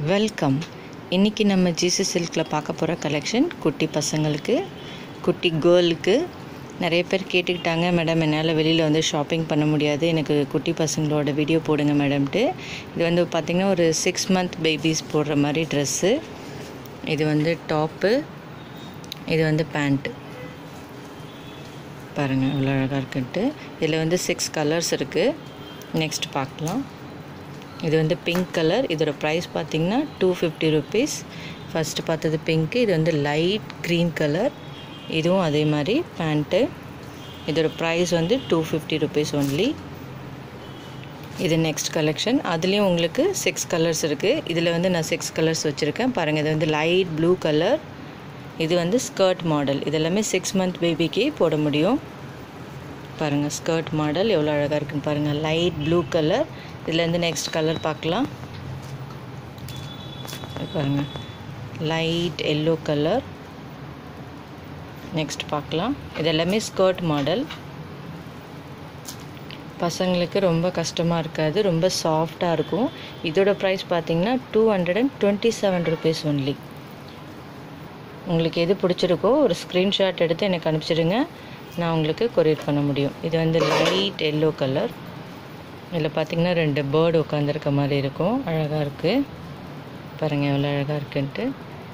welcome இன்றைக்கி நம்ம GC சில்கில் பார்க்க போகிற கலெக்ஷன் குட்டி பசங்களுக்கு குட்டி கேர்ளுக்கு நிறைய பேர் கேட்டுக்கிட்டாங்க மேடம் என்னால் வெளியில் வந்து ஷாப்பிங் பண்ண முடியாது எனக்கு குட்டி பசங்களோட வீடியோ போடுங்க மேடம்ட்டு இது வந்து பார்த்திங்கன்னா ஒரு சிக்ஸ் மந்த் பேபிஸ் போடுற மாதிரி ட்ரெஸ்ஸு இது வந்து டாப்பு இது வந்து பேண்ட்டு பாருங்கள் இவ்வளோ அழகாக இருக்குன்ட்டு இதில் வந்து சிக்ஸ் கலர்ஸ் இருக்குது நெக்ஸ்ட் பார்க்கலாம் இது வந்து பிங்க் கலர் இதோட ப்ரைஸ் பார்த்தீங்கன்னா டூ ஃபிஃப்டி ருபீஸ் ஃபஸ்ட்டு பார்த்தது பிங்க்கு இது வந்து லைட் க்ரீன் கலர் இதுவும் அதே மாதிரி பேண்ட்டு இதோட ப்ரைஸ் வந்து டூ ஃபிஃப்டி ருபீஸ் ஒன்லி இது நெக்ஸ்ட் கலெக்ஷன் அதுலேயும் உங்களுக்கு சிக்ஸ் கலர்ஸ் இருக்குது இதில் வந்து நான் சிக்ஸ் கலர்ஸ் வச்சுருக்கேன் பாருங்கள் இது வந்து லைட் ப்ளூ கலர் இது வந்து ஸ்கர்ட் மாடல் இதெல்லாமே சிக்ஸ் மந்த் பேபிக்கு போட முடியும் பாருங்கள் ஸ்கர்ட் மாடல் எவ்வளோ அழகாக இருக்குன்னு பாருங்கள் லைட் ப்ளூ கலர் இதுலேருந்து நெக்ஸ்ட் கலர் பார்க்கலாம் பாருங்கள் லைட் எல்லோ கலர் நெக்ஸ்ட் பார்க்கலாம் இது எல்லாமே ஸ்கர்ட் மாடல் பசங்களுக்கு ரொம்ப கஷ்டமாக இருக்காது ரொம்ப சாஃப்டாக இருக்கும் இதோட ப்ரைஸ் பார்த்தீங்கன்னா two hundred and twenty seven rupees only உங்களுக்கு எது பிடிச்சிருக்கோ ஒரு ஸ்க்ரீன்ஷாட் எடுத்து எனக்கு அனுப்பிச்சிடுங்க நான் உங்களுக்கு கொரியர் பண்ண முடியும் இது வந்து லைட் எல்லோ கலர் இதில் பார்த்திங்கன்னா ரெண்டு பேர்டு உட்காந்துருக்க மாதிரி இருக்கும் அழகாக இருக்குது பாருங்கள் எவ்வளோ அழகாக இருக்குன்ட்டு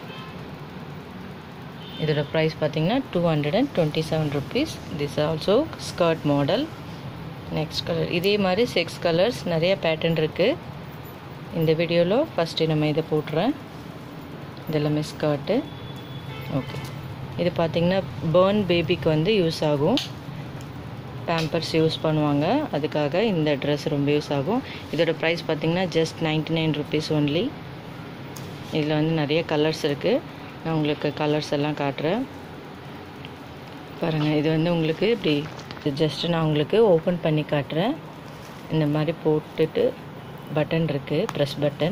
இதோட ப்ரைஸ் பார்த்திங்கன்னா two hundred and twenty seven rupees this also skirt model next colour இதே மாதிரி சிக்ஸ் கலர்ஸ் நிறைய பேட்டர்ன் இருக்குது இந்த வீடியோவில் ஃபஸ்ட்டு நம்ம இதை போட்டுறேன் இதெல்லாமே ஸ்கர்ட்டு ஓகே இது பார்த்திங்கன்னா பேர்ன் பேபிக்கு வந்து யூஸ் ஆகும் பேம்பர்ஸ் யூஸ் பண்ணுவாங்க அதுக்காக இந்த ட்ரெஸ் ரொம்ப யூஸ் ஆகும் இதோட ப்ரைஸ் பார்த்திங்கன்னா just ninety nine rupees only இதில் வந்து நிறைய கலர்ஸ் இருக்குது நான் உங்களுக்கு கலர்ஸ் எல்லாம் காட்டுறேன் பாருங்கள் இது வந்து உங்களுக்கு இப்படி ஜஸ்ட்டு நான் உங்களுக்கு ஓப்பன் பண்ணி காட்டுறேன் இந்த மாதிரி போட்டுட்டு பட்டன் இருக்குது ப்ரெஸ் பட்டன்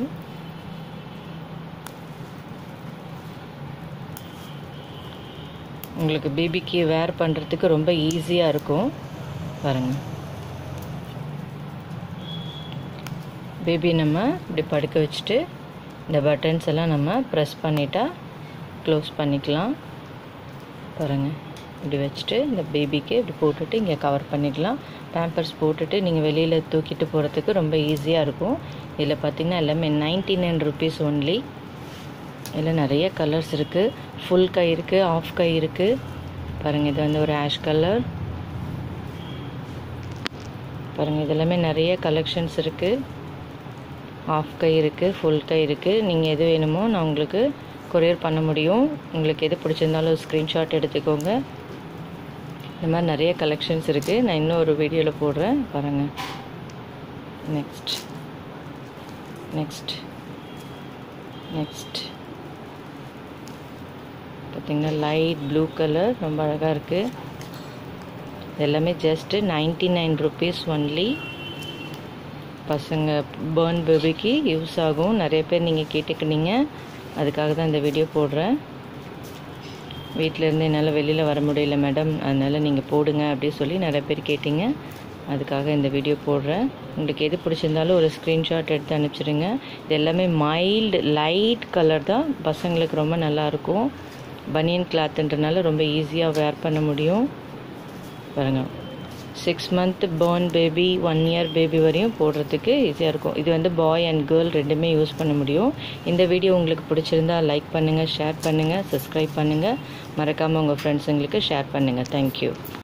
உங்களுக்கு பேபிக்கு வேர் பண்ணுறதுக்கு ரொம்ப ஈஸியாக இருக்கும் பாருங்கள் பேபி நம்ம இப்படி படுக்க வச்சுட்டு இந்த பட்டன்ஸ் எல்லாம் நம்ம ப்ரெஸ் பண்ணிட்டா க்ளோஸ் பண்ணிக்கலாம் பாருங்கள் இப்படி வச்சுட்டு இந்த பேபிக்கு இப்படி போட்டுட்டு இங்கே கவர் பண்ணிக்கலாம் பேம்பர்ஸ் போட்டுட்டு நீங்கள் வெளியில் தூக்கிட்டு போகிறதுக்கு ரொம்ப ஈஸியாக இருக்கும் இதில் பார்த்திங்கன்னா எல்லாமே நைன்டி நைன் ருபீஸ் ஒன்லி இதில் நிறைய கலர்ஸ் இருக்குது ஃபுல் கை இருக்குது ஆஃப் கை இருக்குது பாருங்கள் இது வந்து ஒரு ஆஷ் கலர் பாருங்கள் இதெல்லாமே நிறைய கலெக்ஷன்ஸ் இருக்குது ஆஃப் கை இருக்குது ஃபுல் கை இருக்குது நீங்கள் எது வேணுமோ நான் உங்களுக்கு கொரியர் பண்ண முடியும் உங்களுக்கு எது பிடிச்சிருந்தாலும் ஸ்க்ரீன்ஷாட் எடுத்துக்கோங்க இந்த மாதிரி நிறைய கலெக்ஷன்ஸ் இருக்குது நான் இன்னும் ஒரு வீடியோவில் போடுறேன் பாருங்கள் நெக்ஸ்ட் நெக்ஸ்ட் நெக்ஸ்ட் பார்த்திங்கன்னா லைட் ப்ளூ கலர் ரொம்ப அழகாக இருக்குது எல்லாமே just ninety nine rupees only பசங்க பேர்ன் பேபிக்கு யூஸ் ஆகும் நிறைய பேர் நீங்கள் கேட்டுக்கினீங்க அதுக்காக தான் இந்த வீடியோ போடுறேன் வீட்டிலேருந்து என்னால் வெளியில் வர முடியல மேடம் அதனால் நீங்கள் போடுங்க அப்படி சொல்லி நிறைய பேர் கேட்டிங்க அதுக்காக இந்த வீடியோ போடுறேன் உங்களுக்கு எது பிடிச்சிருந்தாலும் ஒரு ஸ்க்ரீன்ஷாட் எடுத்து அனுப்பிச்சிடுங்க இது எல்லாமே மைல்டு லைட் கலர் தான் பசங்களுக்கு ரொம்ப நல்லாயிருக்கும் பனியன் கிளாத்துன்றனால ரொம்ப ஈஸியாக வேர் பண்ண முடியும் பாருங்கள் six month born baby one year baby வரையும் போடுறதுக்கு ஈஸியாக இருக்கும் இது வந்து பாய் அண்ட் கேர்ள் ரெண்டுமே யூஸ் பண்ண முடியும் இந்த வீடியோ உங்களுக்கு பிடிச்சிருந்தா லைக் பண்ணுங்கள் ஷேர் பண்ணுங்கள் சப்ஸ்கிரைப் பண்ணுங்கள் மறக்காமல் உங்கள் ஃப்ரெண்ட்ஸுங்களுக்கு ஷேர் பண்ணுங்கள் தேங்க்யூ